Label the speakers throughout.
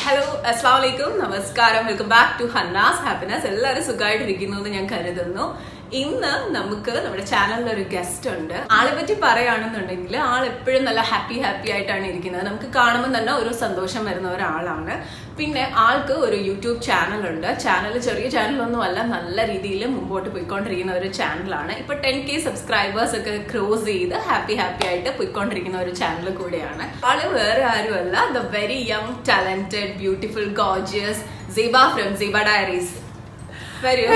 Speaker 1: Hello അസ്സാം വലൈക്കും നമസ്കാരം welcome back to Hanna's happiness എല്ലാവരും സുഖമായിട്ടിരിക്കുന്നു എന്ന് ഞാൻ കരുതുന്നു ഇന്ന് നമുക്ക് നമ്മുടെ ചാനലിൽ ഒരു ഗസ്റ്റ് ഉണ്ട് ആളെ പറ്റി പറയുകയാണെന്നുണ്ടെങ്കിൽ ആൾ എപ്പോഴും നല്ല ഹാപ്പി ഹാപ്പി ആയിട്ടാണ് ഇരിക്കുന്നത് നമുക്ക് കാണുമ്പോൾ തന്നെ ഒരു സന്തോഷം വരുന്ന ഒരാളാണ് പിന്നെ ആൾക്ക് ഒരു യൂട്യൂബ് ചാനലുണ്ട് ചാനൽ ചെറിയ ചാനലൊന്നും അല്ല നല്ല രീതിയിൽ മുമ്പോട്ട് പോയിക്കൊണ്ടിരിക്കുന്ന ഒരു ചാനലാണ് ഇപ്പൊ ടെൻ കെ സബ്സ്ക്രൈബേഴ്സ് ഒക്കെ ക്രോസ് ചെയ്ത് ഹാപ്പി ഹാപ്പി ആയിട്ട് പോയിക്കൊണ്ടിരിക്കുന്ന ഒരു ചാനൽ കൂടെയാണ് ആള് വേറെ ആരുമല്ല the very young talented beautiful gorgeous Seeba from Seeba diaries വരൂ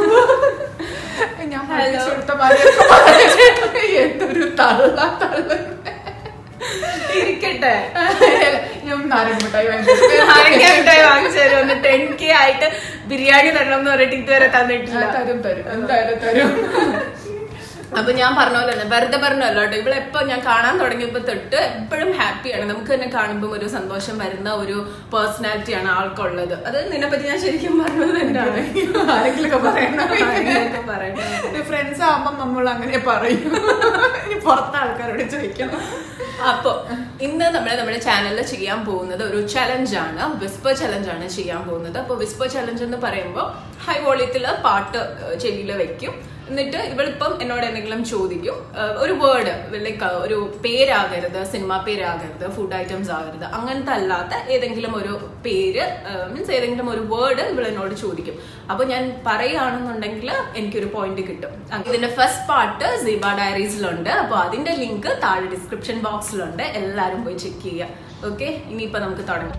Speaker 2: ഞാൻ
Speaker 1: Hello.
Speaker 2: പഠിപ്പിച്ചെടുത്ത മാതിരിയൊക്കെ പറഞ്ഞിട്ട് എന്തൊരു തള്ള തള്ള
Speaker 1: ഇരിക്കട്ടെ
Speaker 2: ഞാൻ നാരങ്ങ മിഠായി
Speaker 1: നാരങ്ങ മിഠായി വാങ്ങിച്ചു തരും ഒന്ന് ടെൻ കെ ആയിട്ട് ബിരിയാണി തരണം എന്ന് പറഞ്ഞിട്ട് ഇതുവരെ തന്നിട്ടില്ല
Speaker 2: തരും തരും എന്തായാലും തരും
Speaker 1: അപ്പൊ ഞാൻ പറഞ്ഞ പോലെ തന്നെ വെറുതെ പറഞ്ഞല്ലോ കേട്ടോ ഇവിടെ എപ്പോ ഞാൻ കാണാൻ തുടങ്ങിയപ്പോ തൊട്ട് എപ്പോഴും ഹാപ്പിയാണ് നമുക്ക് തന്നെ കാണുമ്പോൾ ഒരു സന്തോഷം വരുന്ന ഒരു പേഴ്സണാലിറ്റിയാണ് ആൾക്കുള്ളത് അത് നിന്നെ പറ്റി ഞാൻ ശരിക്കും പറഞ്ഞത് തന്നെയാണ്
Speaker 2: ആരെങ്കിലൊക്കെ പറയണം
Speaker 1: ആരെങ്കിലുമൊക്കെ പറയണം.
Speaker 2: ഫ്രണ്ട്സ് ആവുമ്പം നമ്മൾ അങ്ങനെ പറയും ഇനി പുറത്തെ ആൾക്കാരോട് ചോദിക്കണം
Speaker 1: അപ്പൊ ഇന്ന് നമ്മൾ നമ്മുടെ ചാനലിൽ ചെയ്യാൻ പോകുന്നത് ഒരു ചലഞ്ച് ആണ് വിസ്പർ ചലഞ്ച് ആണ് ചെയ്യാൻ പോകുന്നത് അപ്പൊ വിസ്പർ ചലഞ്ച് എന്ന് പറയുമ്പോൾ ഹൈ വോളിയത്തില് പാട്ട് ചെവിയിൽ വെക്കും എന്നിട്ട് ഇവളിപ്പം എന്നോട് എന്തെങ്കിലും ചോദിക്കും ഏഹ് ഒരു വേർഡ് ലൈക്ക് ഒരു പേരാകരുത് സിനിമ പേരാകരുത് ഫുഡ് ഐറ്റംസ് ആകരുത് അങ്ങനത്തെ അല്ലാത്ത ഏതെങ്കിലും ഒരു പേര് മീൻസ് ഏതെങ്കിലും ഒരു വേർഡ് ഇവൾ എന്നോട് ചോദിക്കും അപ്പൊ ഞാൻ പറയുകയാണെന്നുണ്ടെങ്കിൽ എനിക്കൊരു പോയിന്റ് കിട്ടും ഇതിന്റെ ഫസ്റ്റ് പാർട്ട് സീബ ഡയറീസിലുണ്ട് അപ്പൊ അതിന്റെ ലിങ്ക് താഴെ ഡിസ്ക്രിപ്ഷൻ ബോക്സിലുണ്ട് എല്ലാവരും പോയി ചെക്ക് ചെയ്യുക ഓക്കെ ഇനിയിപ്പോ നമുക്ക് തുടങ്ങാം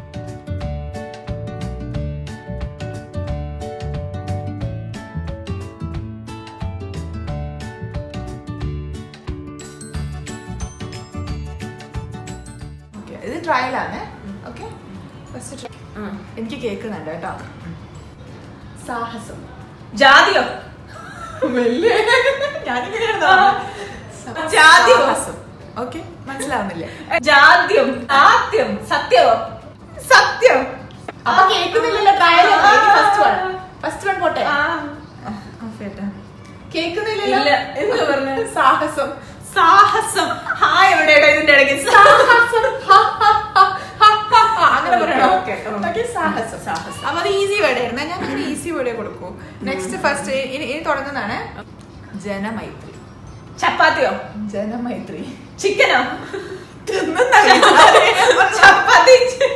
Speaker 2: ഓക്കെ ഇത് ട്രയലാണ് ഓക്കെ ഫസ്റ്റ് എനിക്ക് കേൾക്കുന്നുണ്ട് കേട്ടോ സാഹസം
Speaker 1: ജാതിയോ
Speaker 2: വലിയ ഞാനിങ്ങനെയാണ്
Speaker 1: ജാതിയോ?
Speaker 2: സാഹസം ഓക്കെ മനസ്സിലാവുന്നില്ലേ
Speaker 1: ജാദ്യം ആദ്യം സത്യമോ സത്യം
Speaker 2: അപ്പൊ കേൾക്കുന്നില്ലല്ലോ trial first one first one പോട്ടെ കേൾക്കുന്നില്ലല്ലോ
Speaker 1: ഇല്ല. എന്ത് പറഞ്ഞെ?
Speaker 2: സാഹസം
Speaker 1: സാഹസം ഹായ് എവിടെയാണ് ഇതിന്റെ ഇടയ്ക്ക്
Speaker 2: സാഹസം ഹ, ഹ, ഹ, ഹ, ഹ, ഹ. അങ്ങനെ പറയണോ
Speaker 1: Okay, okay.
Speaker 2: Okay, സാഹസം
Speaker 1: സാഹസം.
Speaker 2: അപ്പൊ അത് ഈസി വേർഡ് ആയിരുന്നു ഞാൻ അങ്ങനെ ഈസി വേർഡേ കൊടുക്കൂ നെക്സ്റ്റ് ഫസ്റ്റ് ഇനി ഇനി തുടങ്ങുന്നതാണ് ജനമൈത്രി
Speaker 1: ചപ്പാത്തിയോ
Speaker 2: ജനമൈത്രി
Speaker 1: ചിക്കനോ
Speaker 2: തിന്നുന്ന
Speaker 1: ചപ്പാത്തി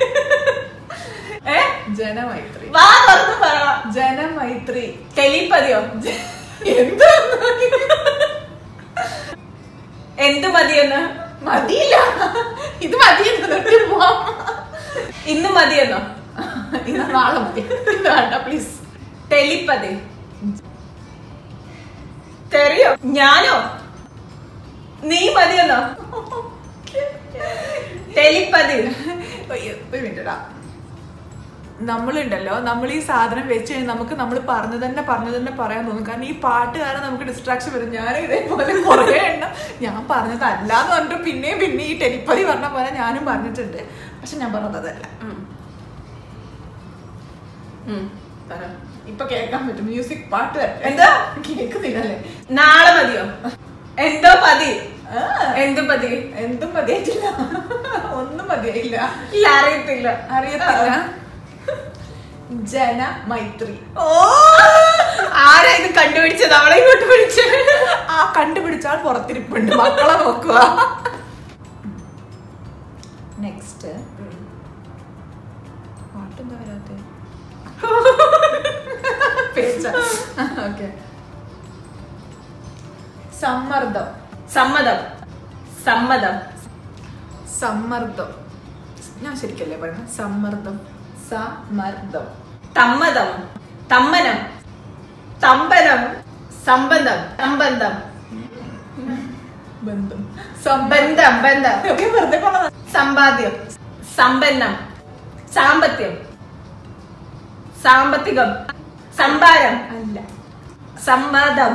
Speaker 1: ഏ
Speaker 2: ജനമൈത്രി
Speaker 1: വാ തുറന്ന് പറ
Speaker 2: ജനമൈത്രി
Speaker 1: ടെലിപ്പതിയോ
Speaker 2: എന്ത്
Speaker 1: എന്ത് മതിയെന്ന്
Speaker 2: മതിയില്ല ഇത് മതിയെന്ന് നിർത്തി പോവാം
Speaker 1: ഇന്ന് മതിയെന്നോ
Speaker 2: ഇത് നാളെ മതി ഇത് വേണ്ട പ്ലീസ്
Speaker 1: ടെലിപ്പതി തെറിയോ ഞാനോ നീ മതിയെന്നോ ടെലിപ്പതി
Speaker 2: ഒരു മിനിറ്റാ നമ്മളുണ്ടല്ലോ നമ്മൾ ഈ സാധനം വെച്ച് കഴിഞ്ഞാൽ നമുക്ക് നമ്മൾ പറഞ്ഞു തന്നെ പറഞ്ഞു തന്നെ പറയാൻ തോന്നും കാരണം ഈ പാട്ട് കാരണം നമുക്ക് ഡിസ്ട്രാക്ഷൻ വരും ഞാനും ഇതേപോലെ കുറേ എണ്ണം ഞാൻ പറഞ്ഞത് അല്ലാന്ന് പറഞ്ഞിട്ട് പിന്നെയും പിന്നെ ഈ ടെലിപ്പതി പറഞ്ഞ പോലെ ഞാനും പറഞ്ഞിട്ടുണ്ട് പക്ഷെ ഞാൻ പറഞ്ഞതല്ല
Speaker 1: ഉം. ഉം, പറ.
Speaker 2: ഇപ്പൊ കേൾക്കാൻ പറ്റും മ്യൂസിക് പാട്ട് വരട്ടെ.
Speaker 1: എന്താ?
Speaker 2: കേൾക്കുന്നില്ലല്ലേ
Speaker 1: നാളെ മതിയോ എന്തോ പതി
Speaker 2: ആ,
Speaker 1: എന്ത് പതി
Speaker 2: എന്തും മതിയായിട്ടില്ല ഒന്നും മതിയായില്ല
Speaker 1: ഇല്ല അറിയത്തില്ല
Speaker 2: അറിയത്തില്ല ജനമൈത്രി
Speaker 1: ഓ ആരാ ഇത് കണ്ടുപിടിച്ചത് അവളെ ഇങ്ങോട്ട് വിളിച്ചു
Speaker 2: ആ കണ്ടുപിടിച്ചാൽ പുറത്തിരിപ്പുണ്ട് മക്കളെ നോക്കുക നെക്സ്റ്റ് പാട്ടെന്താ വരാത്ത ഓക്കെ സമ്മർദ്ദം
Speaker 1: സമ്മതം സമ്മതം
Speaker 2: സമ്മർദ്ദം ഞാൻ ശരിക്കല്ലേ പറയുന്നത് സമ്മർദ്ദം സമ്മർദ്ദം
Speaker 1: തമ്മതം തമ്മനം തമ്പനം സംബന്ധം സംബന്ധം
Speaker 2: ബന്ധം
Speaker 1: ബന്ധം ബന്ധം
Speaker 2: ഒക്കെ വെറുതെ കൊള്ളാം
Speaker 1: സമ്പാദ്യം സമ്പന്നം സാമ്പത്യം സാമ്പത്തികം സംഭാരം
Speaker 2: അല്ല
Speaker 1: സമ്മതം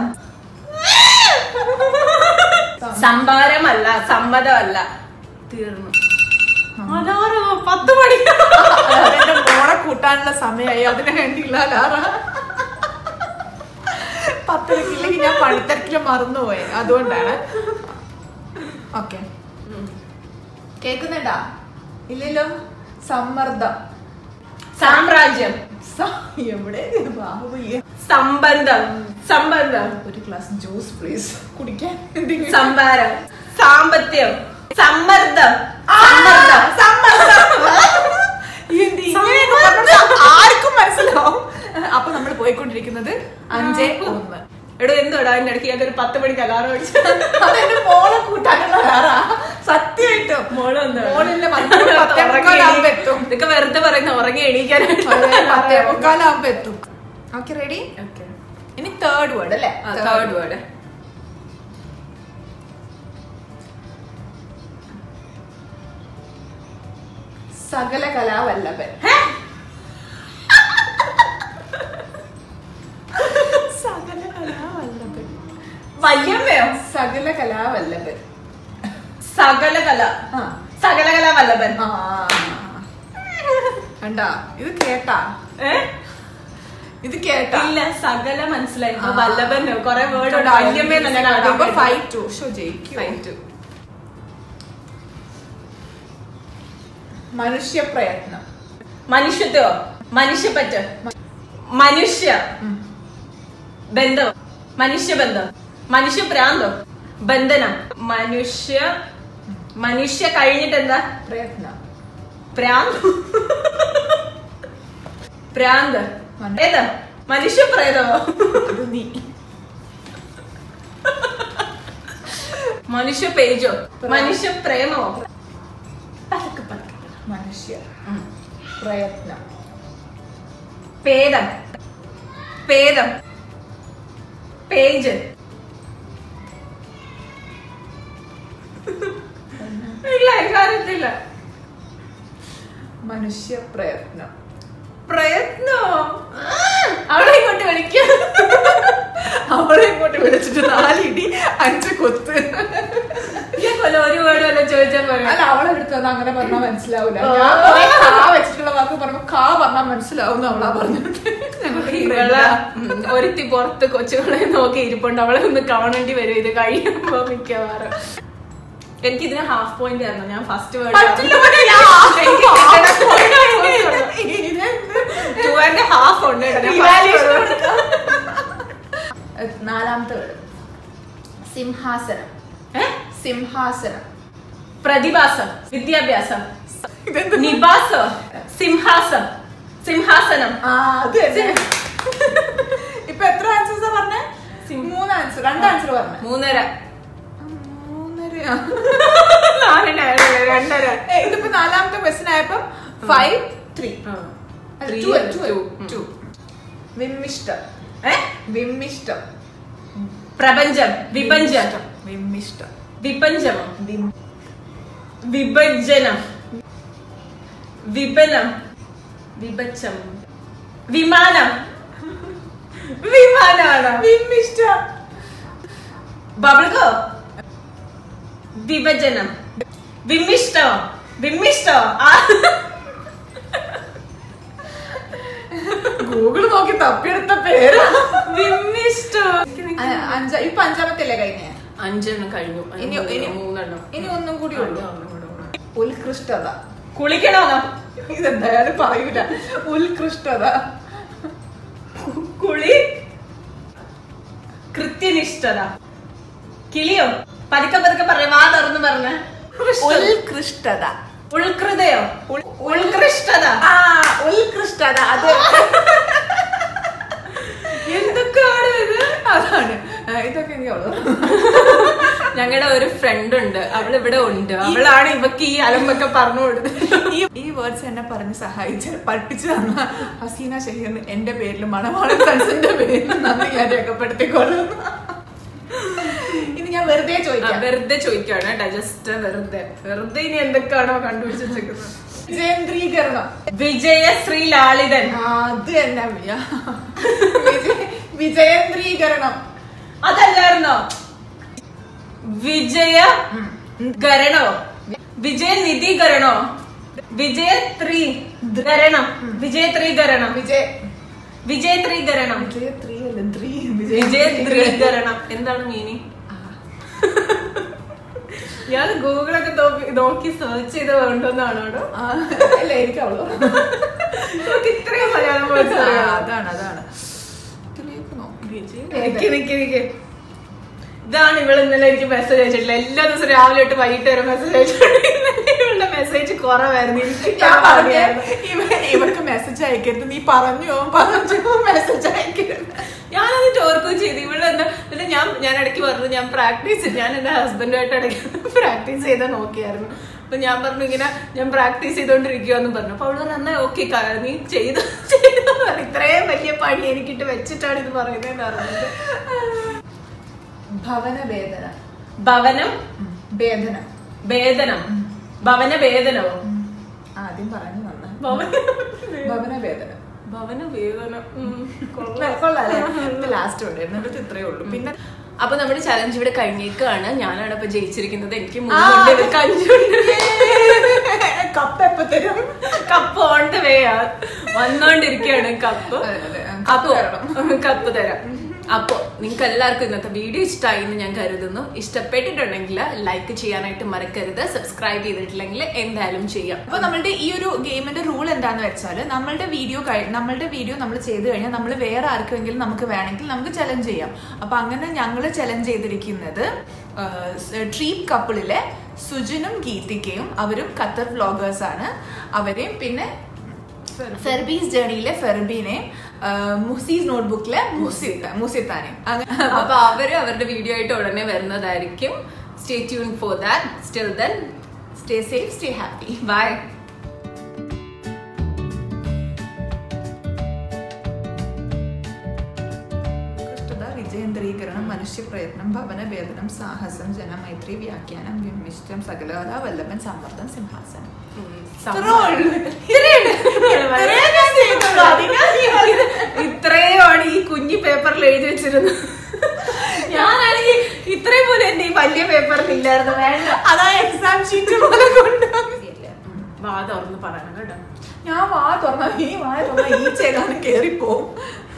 Speaker 1: സംഭാരമല്ല സമ്മതമല്ല തീർന്നു അതാറോ പത്ത് മണി
Speaker 2: അതെന്റെ മോളെ കൂട്ടാനുള്ള സമയമായി അതിന് വേണ്ടിയില്ല ലാറ പത്തിരക്കില്ലെങ്കിൽ ഞാൻ പണിത്തിരക്കില് മറന്നുപോയി അതുകൊണ്ടാണ് ഓക്കെ കേക്കുന്നുണ്ടാ ഇല്ലല്ലോ സമ്മർദ്ദം
Speaker 1: സാമ്രാജ്യം
Speaker 2: സ- എവിടെ ബാഹുബലിയെ
Speaker 1: സംബന്ധം സംബന്ധം
Speaker 2: ഒരു ഗ്ലാസ് ജ്യൂസ് പ്ലീസ് കുടിക്കാൻ എന്തെങ്കിലും
Speaker 1: സംഭാരം സാമ്പത്യം സമ്മർദ്ദം
Speaker 2: ആ,
Speaker 1: സമ്മർദ്ദം
Speaker 2: സമ്മർദ്ദം. എന്ത് ഇങ്ങനെയൊക്കെ പറഞ്ഞാൽ ആർക്കും മനസ്സിലാവും അപ്പൊ നമ്മൾ പോയിക്കൊണ്ടിരിക്കുന്നത് അഞ്ചേ ഒന്ന്
Speaker 1: എടോ എന്തോടാ അതിന്റെ ഇടയ്ക്ക് ഞാൻ ഒരു പത്ത് മണിക്ക് അലാറം അടിച്ചു
Speaker 2: അതെന്റെ മോളെ കൂട്ടാനുള്ള വേറെ സത്യമായിട്ടും
Speaker 1: മോള് എന്താ?
Speaker 2: മോളില്ല പത്തേ പത്തേ മുക്കാലാകുമ്പോ എത്തും
Speaker 1: ഇതൊക്കെ വെറുതെ പറയുന്ന ഉറങ്ങി എണീക്കാനായിട്ട്
Speaker 2: അതെ, പത്തേ മുക്കാലാകുമ്പോ എത്തും ഓക്കെ റെഡി ഇനി തേർഡ് വേർഡ് അല്ലേ
Speaker 1: തേർഡ് വേർഡ്
Speaker 2: സകല കലാവല്ലഭൻ സകല കലാവല്ലഭൻ
Speaker 1: വല്യമ്മയോ
Speaker 2: സകല കലാവല്ലഭൻ
Speaker 1: സകല കല
Speaker 2: ആ
Speaker 1: സകല കല വല്ലഭൻ
Speaker 2: ആ. കണ്ടാ ഇത് കേട്ടാ
Speaker 1: ഏ?
Speaker 2: ഇത് കേട്ടാ
Speaker 1: ഇല്ല സകല മനസ്സിലായി
Speaker 2: ആ.
Speaker 1: വല്ലഭനോ കൊറേ വേർഡ്
Speaker 2: കണ്ടാ,
Speaker 1: വല്യമ്മ തന്നെ
Speaker 2: അപ്പൊ five two. ഷോ ജയിക്കും.
Speaker 1: ഫൈവ് ടു
Speaker 2: മനുഷ്യ പ്രയത്നം
Speaker 1: മനുഷ്യത്വോ മനുഷ്യപ്പറ്റ് മനുഷ്യ
Speaker 2: ഉം.
Speaker 1: ബന്ധം മനുഷ്യബന്ധം മനുഷ്യഭ്രാന്തോ ബന്ധനം മനുഷ്യ മനുഷ്യ കഴിഞ്ഞിട്ട് എന്താ
Speaker 2: പ്രയത്നം
Speaker 1: പ്രാന്ത് പ്രാന്ത്
Speaker 2: മനു-
Speaker 1: ഏതാ മനുഷ്യ പ്രേതമോ
Speaker 2: അത് നീ
Speaker 1: മനുഷ്യ പേജോ
Speaker 2: പ്രാ-
Speaker 1: മനുഷ്യ പ്രേമമോ പതുക്കെ പതുക്കെ.
Speaker 2: മനുഷ്യ
Speaker 1: ഉം.
Speaker 2: പ്രയത്നം
Speaker 1: പേദം പേദം പേജ് ഇല്ല എനിക്കറിയത്തില്ല
Speaker 2: മനുഷ്യ പ്രയത്നം
Speaker 1: പ്രയത്നോ അവിടെ ഇങ്ങോട്ട് വിളിക്കും
Speaker 2: അവളെ ഇങ്ങോട്ട് വിളിച്ചിട്ട് നാലിടി അഞ്ച് കൊത്ത്
Speaker 1: ഇതേപോലെ ഒരു വേർഡ് വല്ല ചോദിച്ചാൽ പോലെ
Speaker 2: അല്ല അവളെ അടുത്ത് അത് അങ്ങനെ പറഞ്ഞാൽ മനസ്സിലാവൂല
Speaker 1: ഓ.
Speaker 2: ഞാൻ കുറെ കാ വെച്ചിട്ടുള്ള വാക്ക് പറഞ്ഞു കാ പറഞ്ഞാൽ മനസ്സിലാവും അവളാ പറഞ്ഞത് ഞങ്ങളുടെ
Speaker 1: ഇവളെ ഉം, ഒരുത്തി പുറത്ത് കൊച്ചുകളെ നോക്കി ഇരിപ്പുണ്ട് അവളെ ഒന്ന് കാണേണ്ടി വരും ഇത് കഴിയുമ്പോ മിക്കവാറും എനിക്ക് ഇതിന് ഹാഫ് പോയിന്റ് ആയിരുന്നു ഞാൻ ഫസ്റ്റ്
Speaker 2: പറ്റില്ല, പറ്റില്ല. ഇതെന്ത്?
Speaker 1: ടു ആൻഡ് ഹാഫ് ഉണ്ട് കേട്ടോ. ഞാൻ first
Speaker 2: Evaluation
Speaker 1: word.
Speaker 2: നാലാമത്തെ വേർഡ് സിംഹാസനം
Speaker 1: ഏ?
Speaker 2: സിംഹാസനം
Speaker 1: പ്രതിഭാസം വിദ്യാഭ്യാസം
Speaker 2: ഇതെന്ത്?
Speaker 1: നിവാസം സിംഹാസം സിംഹാസനം
Speaker 2: ആ അത് തന്നെ ഇപ്പൊ എത്ര ആൻസേഴ്സാ പറഞ്ഞേ
Speaker 1: സിം-
Speaker 2: മൂന്ന് ആൻസർ രണ്ട് ആൻസർ പറഞ്ഞേ
Speaker 1: മൂന്നര
Speaker 2: മൂന്നരയാ
Speaker 1: നാലിനായിരുന്നു രണ്ടര
Speaker 2: ഏ, ഇതിപ്പോ നാലാമത്തെ ക്വസ്റ്റ്യൻ ആയപ്പോ ഫൈവ് ത്രീ
Speaker 1: ആ.
Speaker 2: അല്ല,
Speaker 1: Three
Speaker 2: two,
Speaker 1: and
Speaker 2: two,
Speaker 1: two.
Speaker 2: two. വിമ്മിഷ്ടം
Speaker 1: ഏ?
Speaker 2: വിമ്മിഷ്ടം
Speaker 1: പ്രപഞ്ചം വിഭജം
Speaker 2: വിമ്മിഷ്ടം
Speaker 1: വിപഞ്ചമോ
Speaker 2: വിം-
Speaker 1: വിഭജനം വിപനം വിഭജം വിമാനം വിമാനാണ്
Speaker 2: വിമ്മിഷ്ടം
Speaker 1: ബബിൾഗോ വിഭജനം വിമ്മിഷ്ടോ വിമ്മിഷ്ടോ ആ.
Speaker 2: ഗൂഗിൾ നോക്കി തപ്പിയെടുത്ത പേര്
Speaker 1: വിമ്മിഷ്ടോ
Speaker 2: അ- അഞ്ച ഇപ്പൊ അഞ്ചാമത്തെ അല്ലേ കഴിഞ്ഞ
Speaker 1: അഞ്ചെണ്ണം കഴിഞ്ഞു
Speaker 2: ഇനി ഇനി
Speaker 1: മൂന്നെണ്ണം
Speaker 2: ഇനി ഒന്നും കൂടി ഉള്ളു ഉത്കൃഷ്ടത
Speaker 1: കുളിക്കണോന്നോ
Speaker 2: ഇതെന്തായാലും പറയൂല ഉത്കൃഷ്ടത
Speaker 1: കുളി കൃത്യനിഷ്ഠത കിളിയോ പതുക്കെ പതുക്കെ പറയാ വാ തുറന്ന് പറഞ്ഞ
Speaker 2: ഉത്കൃഷ്ടത
Speaker 1: ഉൾകൃതയോ ഉൾകൃഷ്ടത
Speaker 2: ആ ഉത്കൃഷ്ടത അത്
Speaker 1: എന്തൊക്കെയാണ് ഇത്
Speaker 2: അതാണ് ആ, ഇതൊക്കെ എനിക്ക് അവള്
Speaker 1: ഞങ്ങളുടെ ഒരു ഫ്രണ്ട് ഉണ്ട് അവൾ ഇവിടെ ഉണ്ട് അവളാണ് ഇവക്ക് ഈ അലമ്പൊക്കെ പറഞ്ഞു കൊടുത്തത്
Speaker 2: ഈ ഈ വേർഡ്സ് എന്നെ പറഞ്ഞ് സഹായിച്ച് പഠിപ്പിച്ചു തന്ന ഹസീന ഷഹീറിന് എന്റെ പേരിലും മണവാളൻ സൺസിന്റെ പേരിലും നന്ദി ഞാൻ രേഖപ്പെടുത്തിക്കൊള്ളുന്നു ഇനി ഞാൻ വെറുതെ
Speaker 1: ആ,
Speaker 2: ചോദിക്കാം
Speaker 1: വെറുതെ ചോദിക്കാണ് കേട്ടോ ജസ്റ്റ് വെറുതെ വെറുതെ ഇനി എന്തൊക്കെയാണോ കണ്ടുപിടിച്ച് വെച്ചേക്കുന്നത്
Speaker 2: വിജയേന്ദ്രീകരണം
Speaker 1: വിജയ ശ്രീ ലാളിതൻ
Speaker 2: ആ, അത് തന്നെ അയ്യ. വിജയ- വിജയേന്ദ്രീകരണം
Speaker 1: അതല്ലായിരുന്നോ വിജയ ഗരണോ വിജയ നിധികരണോ വിജയ ത്രീ ഗരണം വിജയ ത്രീകരണം
Speaker 2: വിജയ
Speaker 1: വിജയ ത്രീകരണം
Speaker 2: വിജയ ത്രീ അല്ല ത്രീ
Speaker 1: വിജയ ത്രീകരണം എന്താണ് മീനിങ് ഞാൻ ഗൂഗിളൊക്കെ നോക്കി- നോക്കി സെർച്ച് ചെയ്ത് കൊണ്ടുവന്നാണോ
Speaker 2: ആ, അല്ല എനിക്ക് അവളോ
Speaker 1: നമുക്ക് ഇത്രയും മലയാളം words
Speaker 2: ആ,
Speaker 1: അറിയാമോ?
Speaker 2: അതാണ് അതാണ് ഇതിലേക്ക് നോക്ക്.
Speaker 1: നിക്ക് നിക്ക് നിക്ക്. ഇതാണ് ഇവൾ ഇന്നലെ എനിക്ക് മെസ്സേജ് അയച്ചിട്ടില്ല എല്ലാ ദിവസവും രാവിലെ തൊട്ട് വൈകിട്ട് വരെ മെസ്സേജ് അയച്ചിട്ടുണ്ട് ഇന്നലെ ഇവളുടെ മെസ്സേജ് കുറവായിരുന്നു എനിക്ക്
Speaker 2: ഞാൻ പറഞ്ഞ
Speaker 1: അറിയായിരുന്നു.
Speaker 2: ഇവ ഇവർക്ക് മെസ്സേജ് അയക്കരുത് നീ പറഞ്ഞു പറഞ്ഞു മെസ്സേജ് അയക്കരുത്
Speaker 1: ഞാനത് ഓർക്കുകയും ചെയ്തു ഇവിടെ എന്താ പിന്നെ ഞാൻ ഞാൻ ഇടയ്ക്ക് പറഞ്ഞു ഞാൻ പ്രാക്ടീസ് ഞാൻ എന്റെ ഹസ്ബൻഡുമായിട്ട് ഇടയ്ക്ക് പ്രാക്ടീസ് ചെയ്ത് നോക്കിയായിരുന്നു അപ്പൊ ഞാൻ പറഞ്ഞു ഇങ്ങനെ ഞാൻ പ്രാക്ടീസ് ചെയ്തോണ്ടിരിക്കുവാന്ന് പറഞ്ഞു അപ്പൊ അവള് പറഞ്ഞു എന്നാ ഓക്കെ നീ ചെയ്തു ചെയ്തു എന്ന് പറഞ്ഞു. ഇത്രയും വലിയ പണി എനിക്കിട്ട് വെച്ചിട്ടാണ് ഇത് പറയുന്നത് പറഞ്ഞത്
Speaker 2: ഭവന വേദന
Speaker 1: ഭവനം
Speaker 2: വേദന
Speaker 1: വേദനം ഭവന വേദനമോ
Speaker 2: ആദ്യം പറഞ്ഞു വന്ന
Speaker 1: ഭവന
Speaker 2: ഭവന വേദന
Speaker 1: ഭവന വേദന ഉം.
Speaker 2: ലാസ്റ്റ് ഇവിടെ എന്നിട്ട് ഇത്രയേ ഉള്ളൂ പിന്നെ
Speaker 1: അപ്പൊ നമ്മുടെ ചലഞ്ച് ഇവിടെ കഴിഞ്ഞേക്കാണ് ഞാനാണ് ഇപ്പൊ ജയിച്ചിരിക്കുന്നത് എനിക്ക് മൂന്നുണ്ട് ഇവർക്ക് അഞ്ചുണ്ട്
Speaker 2: കപ്പ് എപ്പോ തരും
Speaker 1: കപ്പ് ഓൺ ദ വേ വന്നോണ്ടിരിക്കുകയാണ് കപ്പ്
Speaker 2: അതെ, അതെ. കപ്പ്
Speaker 1: അപ്പൊ കപ്പ് തരാം അപ്പൊ നിങ്ങൾക്ക് എല്ലാവർക്കും ഇന്നത്തെ വീഡിയോ ഇഷ്ടമായി എന്ന് ഞാൻ കരുതുന്നു ഇഷ്ടപ്പെട്ടിട്ടുണ്ടെങ്കിൽ ലൈക്ക് ചെയ്യാനായിട്ട് മറക്കരുത് സബ്സ്ക്രൈബ് ചെയ്തിട്ടില്ലെങ്കിൽ എന്തായാലും ചെയ്യാം
Speaker 2: അപ്പൊ നമ്മളുടെ ഈ ഒരു ഗെയിമിന്റെ റൂൾ എന്താന്ന് വെച്ചാൽ നമ്മളുടെ വീഡിയോ നമ്മളുടെ വീഡിയോ നമ്മൾ ചെയ്തു കഴിഞ്ഞാൽ നമ്മൾ വേറെ ആർക്കെങ്കിലും നമുക്ക് വേണമെങ്കിൽ നമുക്ക് ചലഞ്ച് ചെയ്യാം അപ്പൊ അങ്ങനെ ഞങ്ങൾ ചലഞ്ച് ചെയ്തിരിക്കുന്നത് ട്രീപ്പ് കപ്പിളിലെ സുജിനും ഗീതികയും അവരും ഖത്തർ വ്ളോഗേഴ്സ് ആണ് അവരെയും പിന്നെ ഫെർബീസ് ജേണിയിലെ ഫെർബീനെയും മുസീസ് നോട്ട്ബുക്കിലെ മുസിത്താനെയും അങ്ങനെ
Speaker 1: അപ്പൊ അവര് അവരുടെ വീഡിയോ ആയിട്ട് ഉടനെ വരുന്നതായിരിക്കും stay tune for that still then
Speaker 2: stay safe stay happy
Speaker 1: bye
Speaker 2: ഉത്കൃഷ്ടത വിജയേന്ദ്രീകരണം മനുഷ്യപ്രയത്നം ഭവനഭേദനം സാഹസം ജനമൈത്രി വ്യാഖ്യാനം വിമിഷ്ടം സകലകല വല്ലഭൻ സമ്മർദ്ദം സിംഹാസനം
Speaker 1: ഇത്രയുമാണ് ഈ കുഞ്ഞു പേപ്പറിൽ എഴുതി വെച്ചിരുന്നത് ഞാനാണെങ്കിൽ ഇത്രയും പോലും എന്റെ ഈ വലിയ പേപ്പറിൽ ഇല്ലായിരുന്നു വേണ്ട
Speaker 2: അതാ എക്സാം ഷീറ്റ് പോലെ കൊണ്ടുവന്നു
Speaker 1: വാ തുറന്ന് പറയണം കേട്ടോ
Speaker 2: ഞാൻ വാ തുറന്ന ഈ വാ തുറന്ന ഈ ചേരാണ് കേറിപ്പോവും